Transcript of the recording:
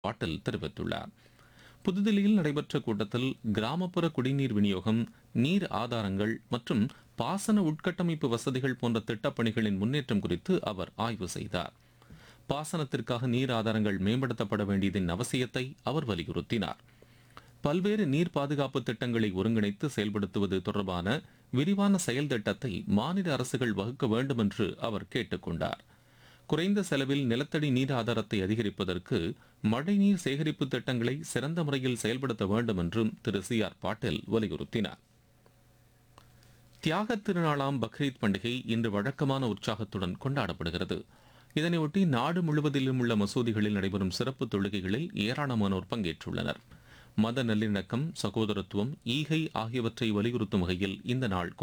பாட்டில் தெரிவித்துள்ளார் புதுதில்லியில் நடைபெற்ற கூட்டத்தில் கிராமப்புற குடிநீர் விநியோகம் நீர் ஆதாரங்கள் மற்றும் பாசன உட்கட்டமைப்பு வசதிகள் போன்ற திட்டப்பணிகளின் முன்னேற்றம் குறித்து அவர் ஆய்வு செய்தார் பாசனத்திற்காக நீர் ஆதாரங்கள் மேம்படுத்தப்பட வேண்டியதன் அவசியத்தை அவர் வலியுறுத்தினார் பல்வேறு நீர் பாதுகாப்பு திட்டங்களை ஒருங்கிணைத்து செயல்படுத்துவது தொடர்பான விரிவான செயல் திட்டத்தை மாநில அரசுகள் வகுக்க வேண்டும் என்று அவர் கேட்டுக்கொண்டார் குறைந்த செலவில் நிலத்தடி நீர் ஆதாரத்தை அதிகரிப்பதற்கு மழைநீர் சேகரிப்பு திட்டங்களை சிறந்த முறையில் செயல்படுத்த வேண்டும் என்றும் திரு சி ஆர் பாட்டீல் வலியுறுத்தினார் தியாகத் திருநாளாம் பக்ரீத் பண்டிகை இன்று வழக்கமான உற்சாகத்துடன் கொண்டாடப்படுகிறது இதனையொட்டி நாடு முழுவதிலும் உள்ள மசூதிகளில் நடைபெறும் சிறப்பு தொழுகைகளில் ஏராளமானோர் பங்கேற்றுள்ளனர் மத நல்லிணக்கம் சகோதரத்துவம் ஈகை ஆகியவற்றை வலியுறுத்தும் வகையில் இந்த நாள்